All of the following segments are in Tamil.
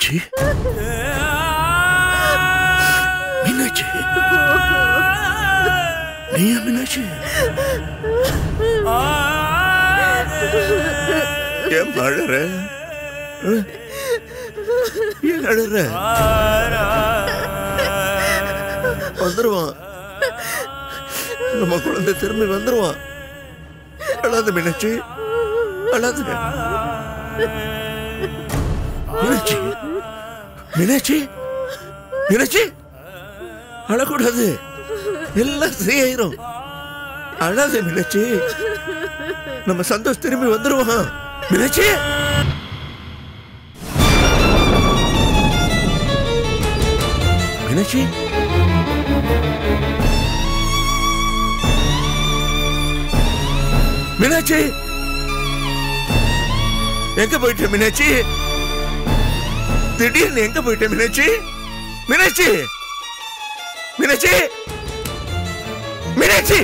மீனாட்சி மீனாட்சி நீயா மீனாட்சி ஏன் அழற அஹ்? ஏன் அழற வந்துருவான் நம்ம குழந்தை திரும்பி வந்துருவான் அழாத மீனாட்சி அழாத மீனாட்சி மீனாட்சி மீனாட்சி அழக்கூடாது எல்லாம் சரியாயிரும் அழாத மீனாட்சி நம்ம சந்தோஷ் திரும்பி வந்துருவான் மீனாட்சி மீனாட்சி மீனாட்சி எங்க போயிட்ட மீனாட்சி திடீர்னு எங்க போயிட்ட மீனாட்சி மீனாட்சி மீனாட்சி மீனாட்சி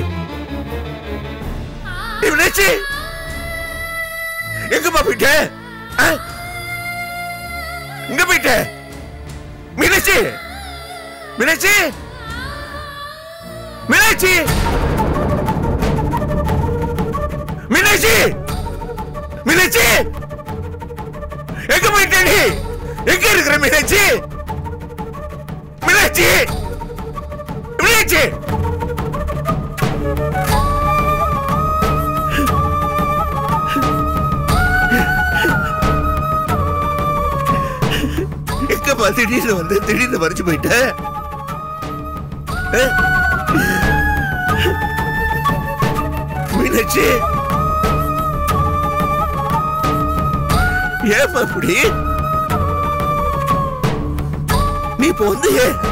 ஏய், மீனாட்சி எங்கம்மா போயிட்ட ஆ? எங்க போயிட்ட மீனாட்சி மீனாட்சி மீனாட்சி மீனாட்சி மீனாட்சி எங்க போயிட்ட நீ எங்க இருக்கிற மீனாட்சி மீனாட்சி மீனாட்சி எங்கம்மா திடீர்னு வந்து திடீர்னு மறைச்சு போயிட்ட ஆ? மீனாட்சி ஏமா இப்படி நீ இப்ப வந்து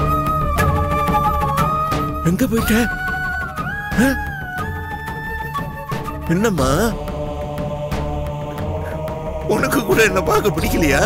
எங்க போயிட்ட ஆ? என்னம்மா உனக்கு கூட என்ன பார்க்க பிடிக்கலையா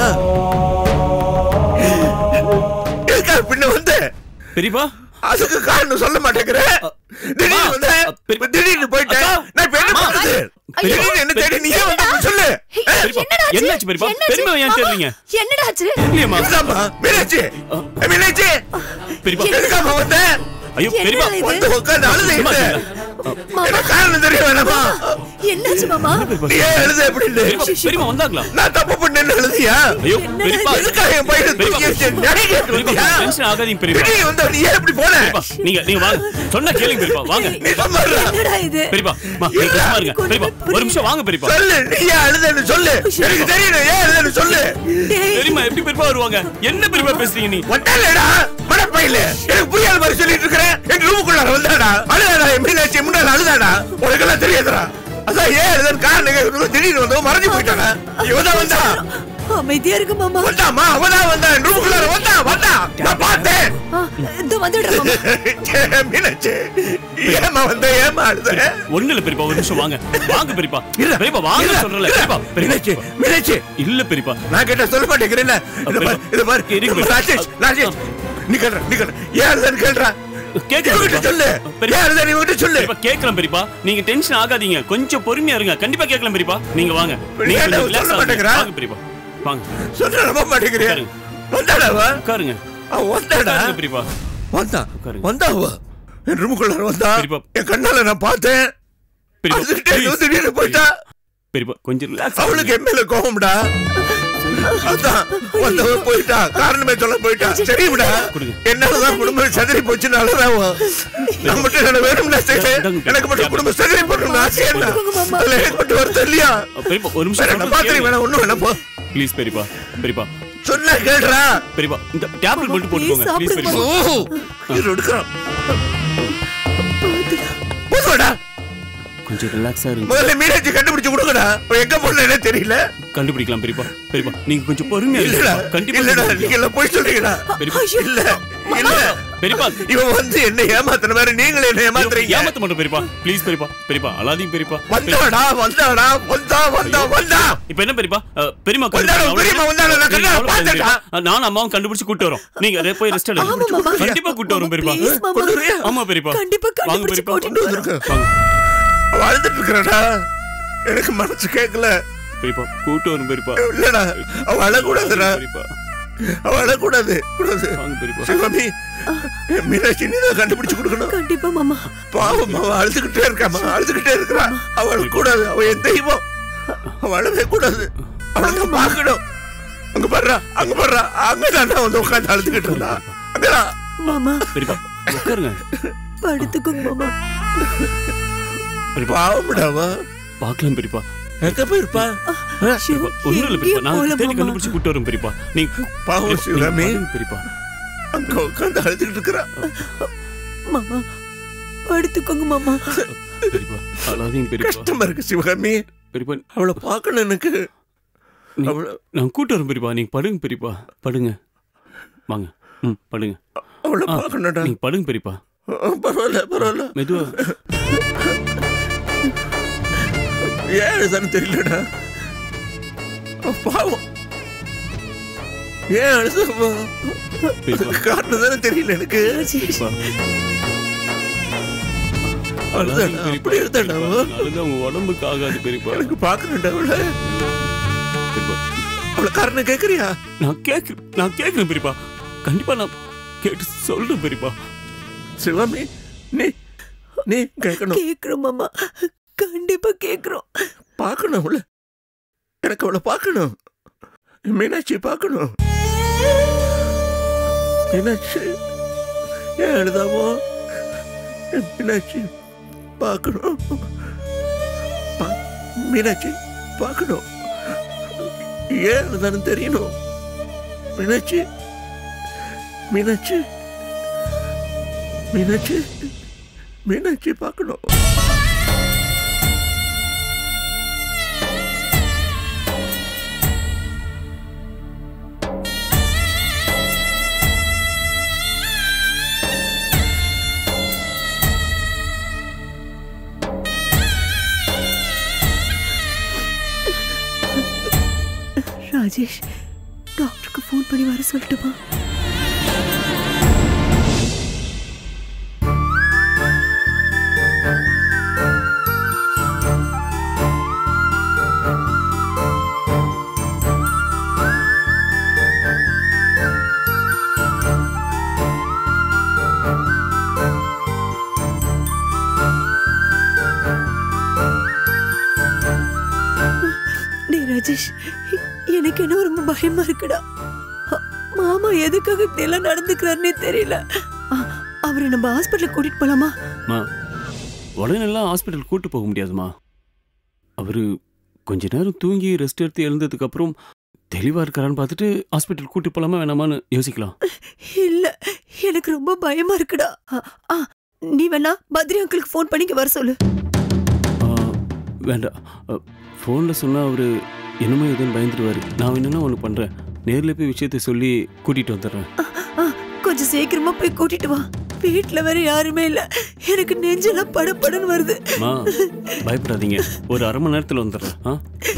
எதுக்கா பின்ன வந்த பெரியப்பா அதுக்கு காரணம் சொல்ல மாட்டேங்கிற திடீர்னு வந்த அ, பெரியப்பா. திடீர்னு போயிட்ட அக்கா. நான் இப்ப என்ன அம்மா. பண்றது திடீர்னு என்ன தேடி நீ ஏன் வந்த சொல்லு ஆ? பெரியப்பா என்னாச்சு பெரியப்பா பெருமை ஏன் தேடுறீங்க என்னடாச்சு இல்லையம்மா என்னம்மா மீனாட்சி மீனாட்சி பெரியப்பா எதுக்காம வந்த ஐயோ என்னடா பெரியப்பா இது? வந்து உட்கார்ந்து அழுது சும்மா இல்ல. இருங்க. என்ன காரணம் தெரிய வேணாமா என்னாச்சு மாமா பெரியப்பா, நீ ஏன் எழுத அப்படின்னு பெரியப்பா, பெரியப்பா வந்தாங்களா நான் தப்பு பண்ணேன்னு எழுதியா ஐயோ என்னடா பெரியப்பா எதுக்காக என் பையனை பெரியப்பா, தூக்கி வச்சு நியாயம் கேட்டு பெரியப்பா வந்தியா? டென்ஷன் ஆகாதீங்க பெரியப்பா திடீர்னு வந்தா நீ ஏன் இப்படி போன பெரியப்பா நீங்க நீங்க வாங்க சொன்னா கேளுங்க பெரியப்பா வாங்க நீ சும்மா இரு. என்னடா இது பெரியப்பா மா, நீங்க சும்மா இருங்க பெரியப்பா ஒரு நிமிஷம் வாங்க பெரியப்பா சொல்லு நீ ஏன் அழுதன்னு சொல்லு எனக்கு தெரியல ஏன் அழுதன்னு சொல்லு டேய், பெரியம்மா எப்படி பெரியப்பா வருவாங்க என்ன பெரியப்பா பேசுறீங்க நீ வந்தாலடா மடப்பையில எனக்கு புரியாத மாதிரி சொல்லிட்டு இருக்கிறேன் என் ரூமுக்குள்ளார வந்தாடா அழுதாடா என் மீனாட்சி முன்னால அழுதாடா உனக்கெல்லாம் தெரியாதுடா அதான் ஏன் அழுதன்னு காரணம் கேட்கறது திடீர்னு வந்து மறைஞ்சு போயிட்டானா இவதான் வந்தா அமைதியா இருக்கு மாமா வந்தாமா அவதான் வந்தா என் ரூமுக்குள்ளார வந்தா வந்தா நான் பார்த்தேன் ஆ, இதோ வந்துடுறேன் மாமா ஏ, மீனாட்சி ஏமா வந்த ஏமா அழுத ஒண்ணு இல்ல பெரியப்பா ஒரு நிமிஷம் வாங்க வாங்க பெரியப்பா இல்ல, பெரியப்பா வாங்க இல்ல, சொல்றல இல்ல. பெரியப்பா மீனாட்சி பெரியப்பா மீனாட்சி இல்ல பெரியப்பா நான் கேட்ட சொல்ல மாட்டேங்கிறேன் இது பாரு இது பாரு இருக்கு. இது பாரு, ராஜேஷ் ராஜேஷ் நீ கேள்ற நீ கேள்ற ஏன் அழுதன்னு கேள்றா கேட்கல இவங்கிட்ட சொல்லு பெரியப்பா. ஏன் அழுத நீ இவங்கிட்ட சொல்லு பெரியப்பா கேட்கலாம் பெரியப்பா நீங்க டென்ஷன் ஆகாதீங்க கொஞ்சம் பொறுமையா இருங்க கண்டிப்பா கேட்கலாம் பெரியப்பா நீங்க வாங்க நீங்க ஏன்டா கொஞ்சம் relax சொல்ல ஆகுங்க. மாட்டேங்கிறா? வாங்க பெரியப்பா வாங்க சொன்ன நம்ப மாட்டேங்கிறியா உட்காருங்க. வந்தாடா அவ உட்காருங்க அவ வந்தாடா உட்காருங்க பெரியப்பா வந்தா உட்காருங்க. வந்தா அவ என் ரூமுக்குள்ளார வந்தா பெரியப்பா. என் கண்ணால நான் பார்த்தேன் பெரியப்பா அழுதுகிட்டே please. திடீர்னு போயிட்டா பெரியப்பா கொஞ்சம் ரிலாக்ஸ் அவளுக்கு என் மேல கோபம்டா அதான் வந்தவ போயிட்டா காரணமே சொல்ல போயிட்டா சரிவிடா கொடுங்க. என்னாலதான் குடும்பம் சதறி போச்சுன்னு அழுறாவோ நான் மட்டும் என்ன வேணும்னா செய்ய எனக்கு மட்டும் குடும்பம் சதறி போடணும்னு ஆசையா என்ன? அதுல எனக்கு மட்டும் வருத்தம் இல்லையா பெரியப்பா ஒரு வேற என்ன பாத்திரம் நிமிஷம் வேணாம் ஒண்ணும் வேணாம் போ ப்ளீஸ் பெரியப்பா பெரியப்பா சொன்னா கேள்றா பெரியப்பா இந்த டேப்லெட் மட்டும் போட்டுக்கோங்க Please, ப்ளீஸ் சாப்பிடுங்க. பெரியப்பா ஓ இது எடுக்கிறான் போதுவாடா கொஞ்சம் ரிலாக்ஸா இருங்க முதல்ல மீனாட்சி கண்டுபிடிச்சு கொடுங்கடா அவ எங்க போனே தெரியல கண்டுபிடிக்கலாம் பெரியப்பா பெரியப்பா நீங்க கொஞ்சம் பொறுமையா இல்லடா இருங்க கண்டிப்பா இல்லடா கண்டுபிடிக்கலாம். நீங்க எல்லாம் போய் சொல்றீங்கடா பெரியப்பா இல்ல இல்ல பெரியப்பா இவன் வந்து என்ன ஏமாத்துன மாதிரி நீங்களே என்ன ஏமாத்துறீங்க ஏமாத்த மாட்டோம் பெரியப்பா ப்ளீஸ் பெரியப்பா பெரியப்பா அழாதீங்க பெரியப்பா வந்தாடா வந்தாடா வந்தா வந்தா வந்தா இப்போ என்ன பெரியப்பா அஹ், பெரியம்மா வந்தாடா, கண்டுபிடிச்சு பெரியம்மா வந்தாடா, நான் நீங்க கண்ணால கவலைப்படாதீங்க பார்த்தேன்டா. பெரியப்பா. நானும் அம்மாவும் கண்டுபிடிச்சு கூட்டு வரோம் நீங்க அதை போய் ரெஸ்ட் ஆமா, எடுங்க மாமா. கண்டிப்பா கூட்டு வரோம் பெரியப்பா Please, மாமா. கொண்டு வரியா? ஆமா பெரியப்பா கண்டிப்பா வாங்க கண்டுபிடிச்சு பெரியப்பா கூட்டிட்டு வரோம். வாங்க அவ அழுதுட்டு இருக்கிறாடா எனக்கு மனசு கேட்கல பெரியப்பா கூட்டு வரும் பெரியப்பா இல்லடா அவ அழக்கூடாதுடா பெரியப்பா அவள் அழக்கூடாது கூடாது வாங்க பெரியப்பா சிவகாமி என் மீனாட்சி நீ தான் கண்டுபிடிச்சு கொடுக்கணும் கண்டிப்பா மாமா பாவம் அவ அழுதுகிட்டே இருக்காமா அழுதுகிட்டே இருக்கிறா அவள் கூடாது அவ என் தெய்வம் அவ அழவே கூடாது அவளுக்கு பார்க்கணும் அங்க பாடுறா அங்க பாடுறா அங்கதான் வந்து உட்காந்து அழுதுகிட்டு இருந்தா அங்கதான் மாமா பெரியப்பா உட்காருங்க படுத்துக்கோங்க மாமா பெரியப்பா பாவம்டாவா பார்க்கலாம் பெரியப்பா எங்க போயிருப்பா சிவ, ஒண்ணும் இல்ல பெரியப்பா எங்கேயும் நான் போகல தேடி மாமா. கண்டுபிடிச்சு கூட்டு வரேன் பெரியப்பா நீங்க பாவம் நீங்க சிவகாமி பாருங்க பெரியப்பா அங்க உட்காந்து அழுதுகிட்டு இருக்கிறா மாமா படுத்துக்கோங்க மாமா பெரியப்பா அழாதீங்க பெரியப்பா கஷ்டமா இருக்கு சிவகாமி பெரியப்பா அவளை பார்க்கணும் எனக்கு நீ- அவளை நான் கூட்டு வரேன் பெரியப்பா நீங்க படுங்க பெரியப்பா படுங்க வாங்க ம் படுங்க அவளை ஆ, பார்க்கணும்டா நீங்க படுங்க பெரியப்பா ஆ, பரவாயில்ல பரவாயில்ல மெதுவா ஏன் அழுதான்னு தெரியலடா அவ பாவம் ஏன் அழுத பெரியப்பா காரணம் தானே தெரியல எனக்கு ராஜேஷ் பெரியப்பா அழுதாடா அப்படி அழுதாடா அவ. அழுது உங்க உடம்புக்கு ஆகாது பெரியப்பா எனக்கு பார்க்கணும்டா அவளை பெரியப்பா அவளை காரணம் கேக்குறியா நான் கேட்க நான் கேட்கிறேன் பெரியப்பா கண்டிப்பா நான் கேட்டு சொல்றேன் பெரியப்பா சிவகாமி நீ நீ கேட்கணும் கேக்குறோம் மாமா கண்டிப்பா கேக்குறோம் பார்க்கணும் அவளை எனக்கு அவளை பார்க்கணும் மீனாட்சி பார்க்கணும் மீனாட்சி ஏன் எழுதாமோ என் மீனாட்சி பார்க்கணும் பா- மீனாட்சி பார்க்கணும் ஏன் எழுதானு தெரியணும் மீனாட்சி மீனாட்சி மீனாட்சி மீனாட்சி பார்க்கணும் ராஜேஷ் டாக்டருக்கு ஃபோன் பண்ணி வர சொல்லட்டுமா டேய் ராஜேஷ் எ- எனக்கு என்ன ரொம்ப பயமா இருக்குடா அ- மாமா எதுக்காக இப்படி எல்லாம் நடந்துக்கிறாருன்னே தெரியல அ, அவரை நம்ம ஹாஸ்பிட்டலுக்கு கூட்டிட்டு போலாமா மா உடனே எல்லாம் ஹாஸ்பிட்டல் கூட்டு போக முடியாதுமா அவரு கொஞ்ச நேரம் தூங்கி ரெஸ்ட் எடுத்து எழுந்ததுக்கு அப்புறம் தெளிவா இருக்காரான்னு பார்த்துட்டு ஹாஸ்பிட்டல் கூட்டு போலாமா வேணாமான்னு யோசிக்கலாம் இல்ல எனக்கு ரொம்ப பயமா இருக்குடா அ, ஆ, நீ வேணா பத்ரி அங்கிளுக்கு ஃபோன் பண்ணி இங்க வர சொல்லு ஆ, வேண்டாம் ஃபோனில் சொன்னால் அவர் என்னமோ எதுன்னு பயந்துருவாரு நான் என்னன்னா ஒன்று பண்ணுறேன் நேரில் போய் விஷயத்தை சொல்லி கூட்டிகிட்டு வந்துடுறேன் அ, ஆ, கொஞ்சம் சீக்கிரமா போய் கூட்டிட்டு வா வீட்ல வேற யாருமே இல்ல எனக்கு நெஞ்செல்லாம் படபடன்னு வருது மா பயப்படாதீங்க ஒரு அரை மணி நேரத்தில் வந்துடுறேன் ஆ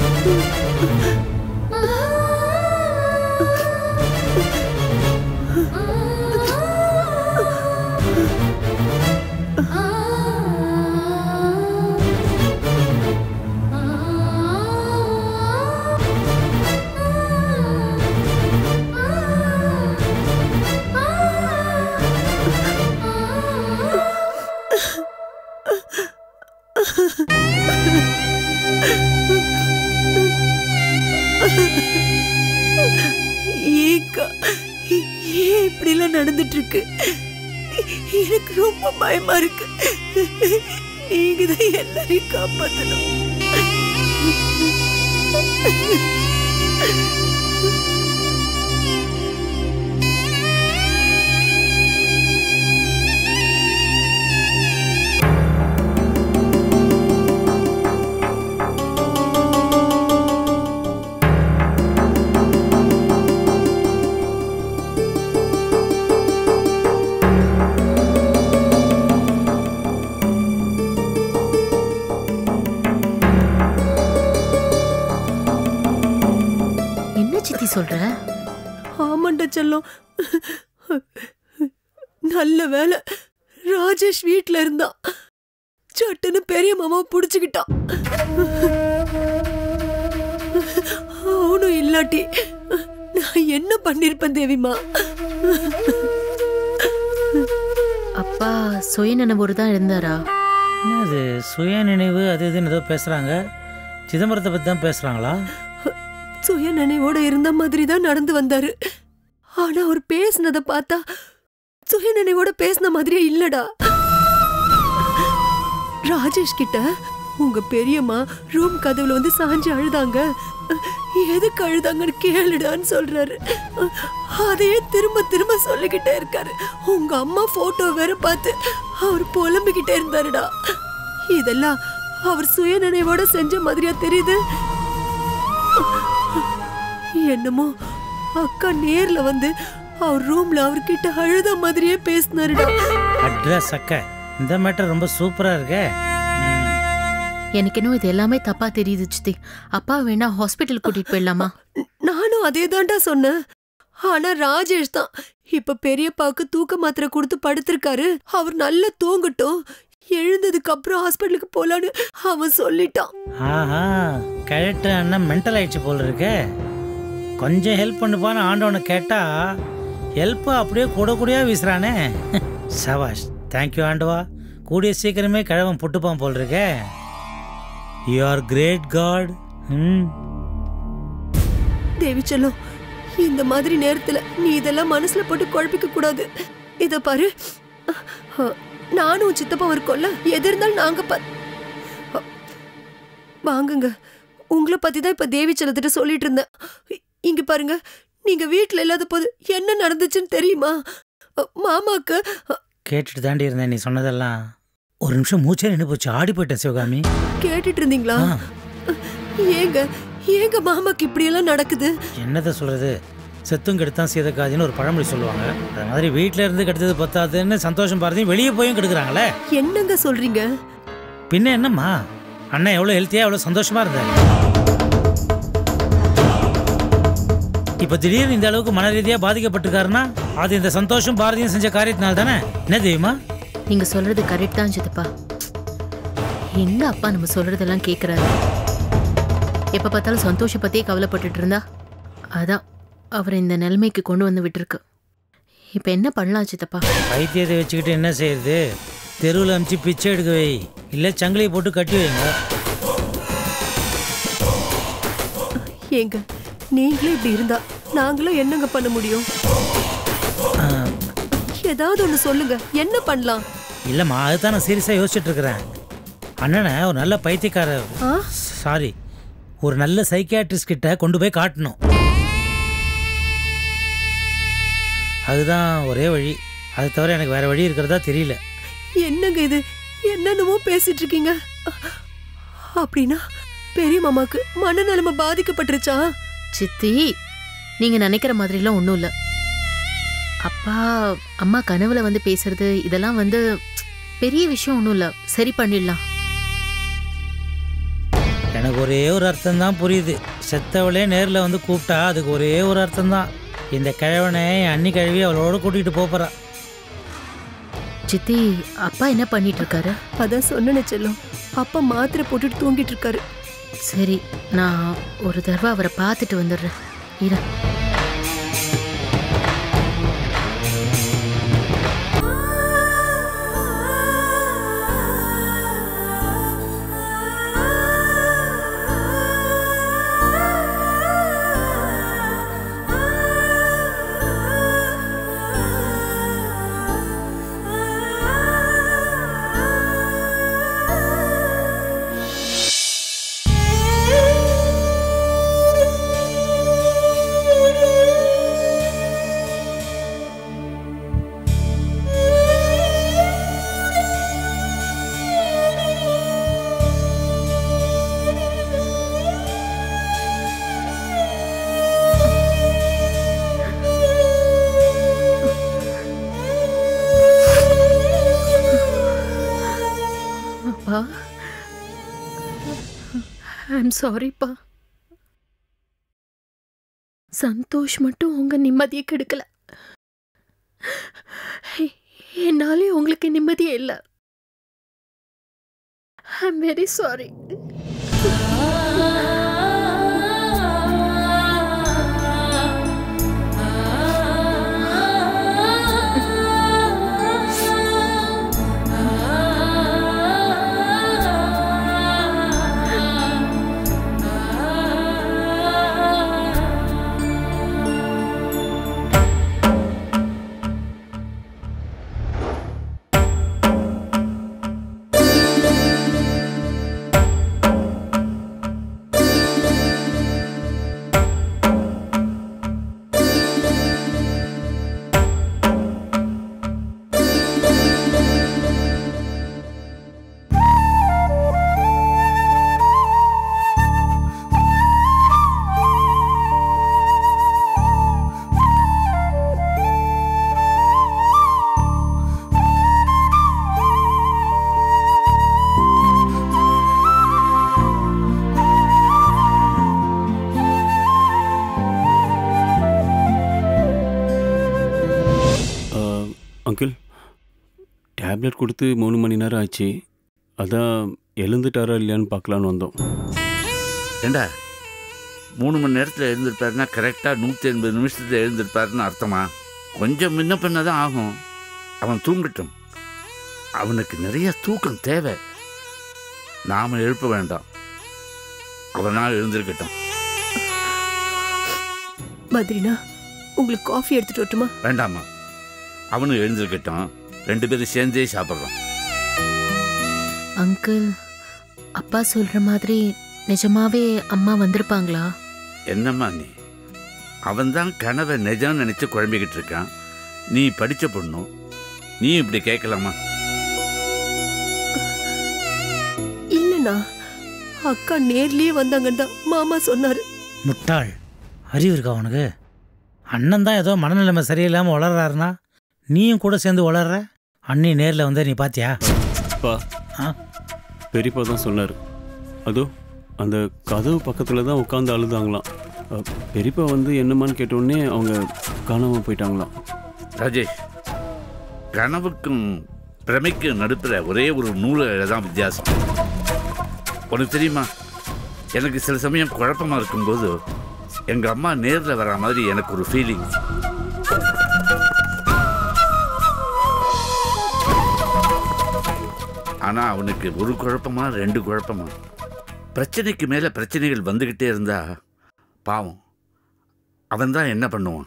ஏக்கா ஏன் இப்படி எல்லாம் நடந்துட்டு இருக்கு எனக்கு ரொம்ப பயமா இருக்கு நீங்க தான் எல்லாரையும் காப்பாத்தணும் என்ன சித்தி சொல்ற ஆமாண்டா செல்லம் நல்ல வேலை ராஜேஷ் வீட்ல இருந்தான் சட்டுன்னு பெரிய மாமாவை புடிச்சுக்கிட்டான் அவனும் இல்லாட்டி நான் என்ன பண்ணிருப்பேன் தேவிமா அப்பா சுயநினைவோடு தான் இருந்தாரா என்னது சுய நினைவு அது இதுன்னு ஏதோ பேசுகிறாங்க சிதம்பரத்தை பற்றி தான் பேசுகிறாங்களா சுய நினைவோட இருந்த மாதிரி தான் நடந்து வந்தாரு ஆனா அவர் பேசுனத பார்த்தா சுய நினைவோட பேசின மாதிரியே இல்லடா ராஜேஷ் கிட்ட உங்க பெரியம்மா ரூம் கதவுல வந்து சாஞ்சு அழுதாங்க எதுக்கு அழுதாங்கன்னு கேளுடான்னு சொல்றாரு அதையே திரும்ப திரும்ப சொல்லிக்கிட்டே இருக்காரு உங்க அம்மா போட்டோ வேற பார்த்து அவர் புலம்பிக்கிட்டே இருந்தாருடா இதெல்லாம் அவர் சுய நினைவோட செஞ்ச மாதிரியா தெரியுது என்னமோ அக்கா நேர்ல வந்து அவர் ரூம்ல அவர்கிட்ட அழுத மாதிரியே பேசினாருடா அட்ரஸ் அக்க இந்த மேட்டர் ரொம்ப சூப்பராக இருக்கே ம். எனக்கு இன்னும் இது எல்லாமே தப்பா தெரியுது சித்தி அப்பா வேணா ஹாஸ்பிட்டல் கூட்டிட்டு போயிடலாமா நானும் அதே தான்டா சொன்னேன் ஆனா ராஜேஷ் தான் இப்ப பெரியப்பாவுக்கு தூக்க மாத்திரை கொடுத்து படுத்திருக்காரு அவர் நல்லா தூங்கட்டும் எழுந்ததுக்கு அப்புறம் ஹாஸ்பிட்டலுக்கு போலான்னு அவன் சொல்லிட்டான் ஆஹா கரெக்டு அண்ணன் மென்டல் ஆயிடுச்சு போல இருக்கே கொஞ்சம் ஹெல்ப் பண்ணுப்பான்னு ஆண்டவனை கேட்டா ஹெல்ப்பை அப்படியே கூட கூடயா வீசுறானே சபாஷ் தேங்க்யூ ஆண்டவா கூடிய சீக்கிரமே கிழவன் புட்டுப்பான் போல் இருக்கே யூ ஆர் கிரேட் காட் ம் தேவி செல்லம் இந்த மாதிரி நேரத்துல நீ இதெல்லாம் மனசுல போட்டு குழப்பிக்க கூடாது இத பாரு அஹ், நானும் உன் சித்தப்பா இருக்கோம்ல எது இருந்தாலும் நாங்க பா அஹ், வாங்குங்க உங்களை பத்தி தான் இப்ப தேவி செல்லத்திட்ட சொல்லிட்டு இருந்தேன் இ- இங்க பாருங்க நீங்க வீட்ல இல்லாத போது என்ன நடந்துச்சுன்னு தெரியுமா அஹ், மாமாக்கு அஹ், கேட்டுட்டு தாண்டி இருந்தேன் நீ சொன்னதெல்லாம் ஒரு நிமிஷம் மூச்சே நின்று போச்சு ஆடி போயிட்டேன் சிவகாமி கேட்டுட்டு இருந்தீங்களா ஆ. ஏங்க ஏங்க மாமாக்கு இப்படி எல்லாம் நடக்குது என்னத்தை சொல்றது செத்தும் கெடுத்தான் சீதக்காதின்னு ஒரு பழமொழி சொல்லுவாங்க அது மாதிரி வீட்டில இருந்து கெடுத்தது பத்தாதுன்னு சந்தோஷம் பாரதியும் வெளியே போயும் கெடுக்குறாங்களே என்னங்க சொல்றீங்க பின்ன என்னம்மா அண்ணன் எவ்வளோ ஹெல்த்தியாக எவ்வளோ சந்தோஷமா இருந்தார் இப்போ திடீர்னு இந்த அளவுக்கு மன ரீதியாக பாதிக்கப்பட்டிருக்காருன்னா அது இந்த சந்தோஷம் பாரதியும் செஞ்ச காரியத்தினால தானே என்ன தெரியுமா நீங்க சொல்றது கரெக்ட் தான் சித்தப்பா எங்க அப்பா நம்ம சொல்றதெல்லாம் கேக்குறாரு எப்ப பார்த்தாலும் சந்தோஷ பத்தியே கவலைப்பட்டுட்டு இருந்தா அதான் அவர் இந்த நிலைமைக்கு கொண்டு வந்து விட்டுருக்கு இப்ப என்ன பண்ணலாம் சித்தப்பா பைத்தியத்தை வச்சுக்கிட்டு என்ன செய்யறது தெருவில் அமுச்சு பிச்சை எடுக்க வை இல்லை சங்கிலியை போட்டு கட்டி வைங்க ஏங்க நீங்களே இப்படி இருந்தா நாங்களும் என்னங்க பண்ண முடியும் ஆ, ஏதாவது ஒண்ணு சொல்லுங்க என்ன பண்ணலாம் இல்லைம்மா அதுதான் நான் சீரியஸாக யோசிச்சுட்டு இருக்கிறேன் அண்ணனை ஒரு நல்ல பைத்தியக்கார ஆ? சாரி ஒரு நல்ல சைக்கியாட்ரிஸ்ட் கிட்ட கொண்டு போய் காட்டணும் அதுதான் ஒரே வழி அது தவிர எனக்கு வேற வழி இருக்கிறதா தெரியல என்னங்க இது என்னென்னமோ பேசிட்டு இருக்கீங்க அப்படின்னா பெரிய மாமாக்கு மனநலமை பாதிக்கப்பட்டுருச்சா சித்தி நீங்க நினைக்கிற மாதிரிலாம் ஒன்றும் இல்லை அப்பா அம்மா கனவுல வந்து பேசுறது இதெல்லாம் வந்து பெரிய விஷயம் ஒன்றும் இல்லை சரி பண்ணிடலாம் எனக்கு ஒரே ஒரு அர்த்தம் தான் புரியுது செத்தவளே நேரில் வந்து கூப்பிட்டா அதுக்கு ஒரே ஒரு அர்த்தம் தான் இந்த கிழவனை என் அன்னி கழுவி அவளோட கூட்டிகிட்டு போகிறா சித்தி அப்பா என்ன பண்ணிட்டு இருக்காரு அதான் சொன்னேனே செல்லம் அப்பா மாத்திரை போட்டுட்டு தூங்கிட்டு இருக்காரு சரி நான் ஒரு தடவை அவரை பார்த்துட்டு வந்துடுறேன் இரு அப்பா ஐம் சாரிப்பா சந்தோஷ் மட்டும் உங்க நிம்மதியை கெடுக்கல என்னாலே உங்களுக்கு நிம்மதியே இல்லை ஐம் வெரி சாரி டேப்லெட் கொடுத்து மூணு மணி நேரம் ஆச்சு அதான் எழுந்துட்டாரா இல்லையான்னு பார்க்கலான்னு வந்தோம் ஏண்டா மூணு மணி நேரத்தில் எழுந்திருப்பாருன்னா கரெக்டாக நூற்றி எண்பது நிமிஷத்தில் எழுந்திருப்பாருன்னு அர்த்தமா கொஞ்சம் முன்ன பின்ன தான் ஆகும் அவன் தூங்கட்டும் அவனுக்கு நிறைய தூக்கம் தேவை நாம் எழுப்ப வேண்டாம் அவனால் எழுந்திருக்கட்டும் பத்ரினா உங்களுக்கு காஃபி எடுத்துட்டு வரட்டுமா வேண்டாமா அவனும் எழுந்திருக்கட்டும் ரெண்டு பேரும் சேர்ந்தே சாப்பிட்றோம் அங்கிள் அப்பா சொல்ற மாதிரி நிஜமாவே அம்மா வந்திருப்பாங்களா என்னம்மா நீ அவன்தான் கனவை நிஜம் நினைச்சு குழம்பிக்கிட்டு இருக்கான் நீ படிச்ச பொண்ணும் நீ இப்படி கேட்கலாமா இல்லண்ணா அக்கா நேர்லயே வந்தாங்கன்னு தான் மாமா சொன்னாரு முட்டாள் அறிவு இருக்கா உனக்கு அண்ணன் தான் ஏதோ மனநிலைமை சரியில்லாமல் வளர்றாருனா நீயும் கூட சேர்ந்து வளர்ற அண்ணி நேரில் வந்து நீ பாத்தியா அப்பா ஆ பெரியப்பா தான் சொன்னார் அதோ அந்த கதவு பக்கத்தில் தான் உட்காந்து அழுதாங்களாம் அ, பெரியப்பா வந்து என்னமான்னு கேட்டோடனே அவங்க காணாமல் போயிட்டாங்களாம் ராஜேஷ் கனவுக்கும் பிரமைக்கும் நடுப்புற ஒரே ஒரு நூலில் தான் வித்தியாசம் உனக்கு தெரியுமா எனக்கு சில சமயம் குழப்பமா இருக்கும்போது எங்க அம்மா நேர்ல வர மாதிரி எனக்கு ஒரு ஃபீலிங் ஆனா அவனுக்கு ஒரு குழப்பமா ரெண்டு குழப்பமா பிரச்சனைக்கு மேல பிரச்சனைகள் வந்துகிட்டே இருந்தா பாவம் அவன் தான் என்ன பண்ணுவான்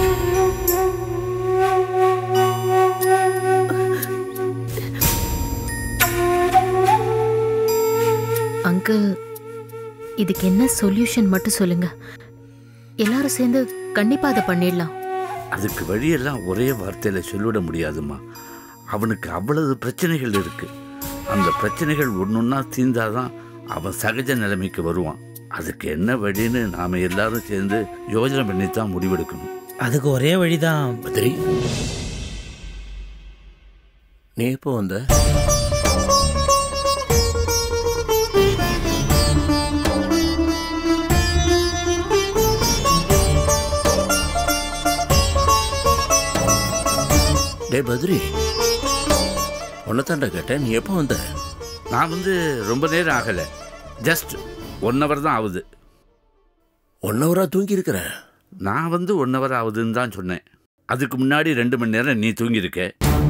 அங்கிள் இதுக்கு என்ன சொல்யூஷன் மட்டும் சொல்லுங்க எல்லாரும் சேர்ந்து கண்டிப்பா அதை பண்ணிடலாம் அதுக்கு வழியெல்லாம் ஒரே வார்த்தையில சொல்லிவிட முடியாதும்மா அவனுக்கு அவ்வளவு பிரச்சனைகள் இருக்கு அந்த பிரச்சனைகள் ஒன்னொன்னா தீர்ந்தாதான் அவன் சகஜ நிலைமைக்கு வருவான் அதுக்கு என்ன வழின்னு நாம எல்லாரும் சேர்ந்து யோஜனை பண்ணி தான் முடிவெடுக்கணும் அதுக்கு ஒரே வழிதான் பத்ரி நீ எப்போ வந்த டே பத்ரி உன்னை கேட்டேன் நீ எப்போ வந்த நான் வந்து ரொம்ப நேரம் ஆகலை ஜஸ்ட் ஒன் ஹவர் தான் ஆகுது ஒன் ஹவரா தூங்கி இருக்கிறேன் நான் வந்து ஒன் ஹவர் ஆகுதுன்னு தான் சொன்னேன் அதுக்கு முன்னாடி ரெண்டு மணி நேரம் நீ தூங்கியிருக்க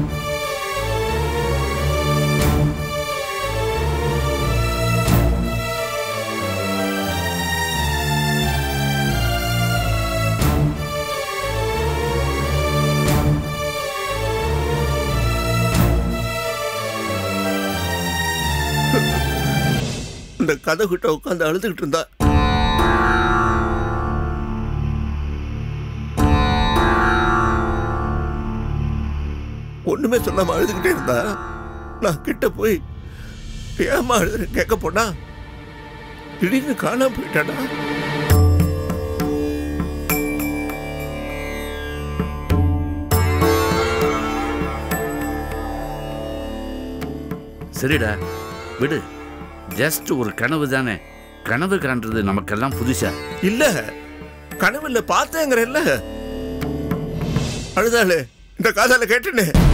இந்த கதை கிட்ட உட்காந்து அழுதுகிட்டு இருந்தா ஒண்ணுமே சொல்லாம அழுதுகிட்டே இருந்தா நான் கிட்ட போய் ஏமா அழுது கேட்க போனா திடீர்னு காணாம போயிட்டாடா சரிடா விடு ஜஸ்ட் ஒரு கனவு தானே கனவு காண்றது நமக்கெல்லாம் புதுசா இல்ல கனவுல பார்த்தேங்கிறல்ல அழுதாளே இந்த காதால கேட்டுன்னு